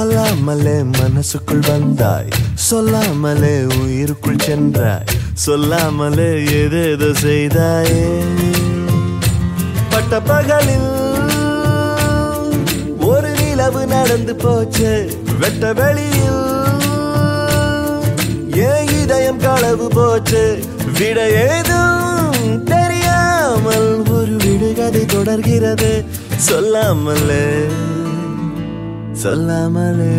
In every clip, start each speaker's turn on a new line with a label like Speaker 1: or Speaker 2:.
Speaker 1: சொல்லாமலே மனசுக்குள் வந்தாய் சொல்லாமலே உயிருக்குள் சென்றாய் சொல்லாமலே ஏதேதோ செய்தாயே பட்ட பகலில் ஒரு நிலவு நடந்து போச்சு வெட்ட வெளியில் ஏன் இதயம் களவு போச்சு விட ஏதும் தெரியாமல் ஒரு விடுகதை தொடர்கிறது சொல்லாமலே சொல்லாமலே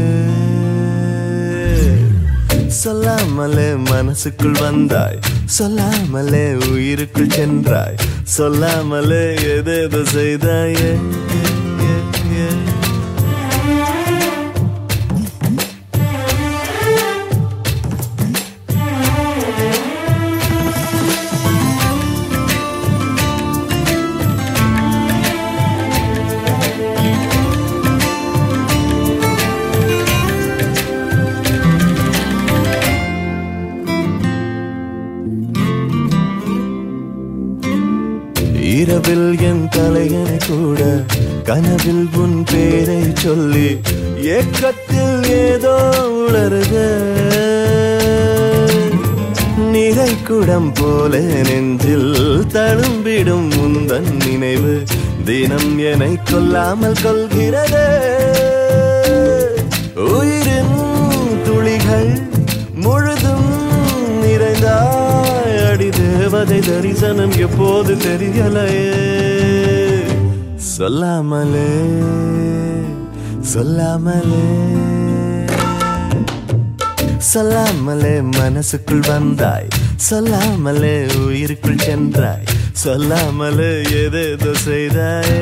Speaker 1: சொல்லாமலே மனசுக்குள் வந்தாய் சொல்லாமலே உயிருக்குள் சென்றாய் சொல்லாமலே எதேதோ செய்தாயே ஏ, ஏ, ஏ. இரவில் என் தலையணை கூட கனவில் உன் பேரை சொல்லி ஏக்கத்தில் ஏதோ உளருக நிறை குடம் போல நெஞ்சில் தழும்பிடும் முந்தன் நினைவு தினம் என்னை கொல்லாமல் கொள்கிறது உயிரின் துளிகள் முழுதும் நிறைந்தாய் அடி தேவதை தரிசனம் எப்போது தெரியலையே சொல்லாமலே சொல்லாமலே சொல்லாமலே மனசுக்குள் வந்தாய் சொல்லாமலே உயிருக்குள் சென்றாய் சொல்லாமலே ஏதேதோ செய்தாயே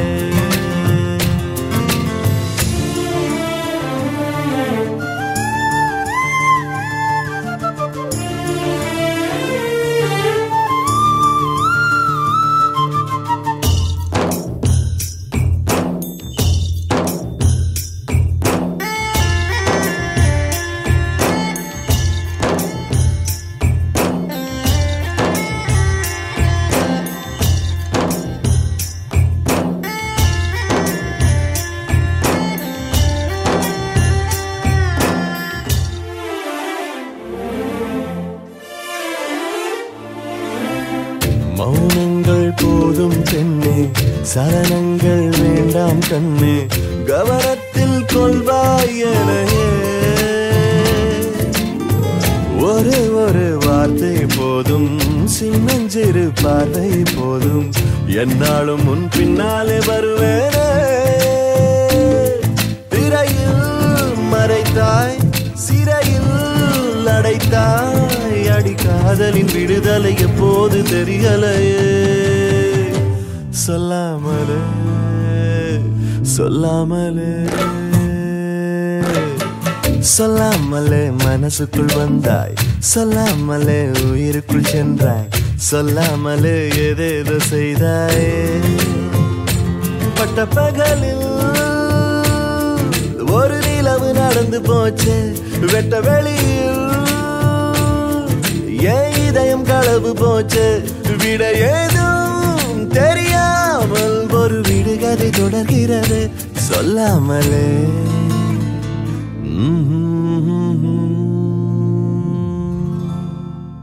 Speaker 1: மௌனங்கள் போதும் பெண்ணே சரணங்கள் வேண்டாம் கண்ணே கவனத்தில் கொள்வாயனையே ஒரு ஒரு வார்த்தை போதும் சின்னஞ்சிறு பார்வை போதும் என்னாலும் முன் பின்னாலே வருவேனே திரையில் மறைத்தாய் சிறையில் அடைத்தாய் அடி காதலின் விடுதலை எப்போது தெரியலையே சொல்லாமலே சொல்லாமலே சொல்லாமலே மனசுக்குள் வந்தாய் சொல்லாமலே உயிருக்குள் சென்றாய் சொல்லாமலே ஏதேதோ செய்தாயே பட்ட பகலில் ஒரு நிலவு நடந்து போச்சு வெட்ட வெளியில் என் இதயம் களவு போச்சு விட ஏதும் தெரியாமல் ஒரு விடுகதை தொடர்கிறது சொல்லாமலே ம்ஹும்.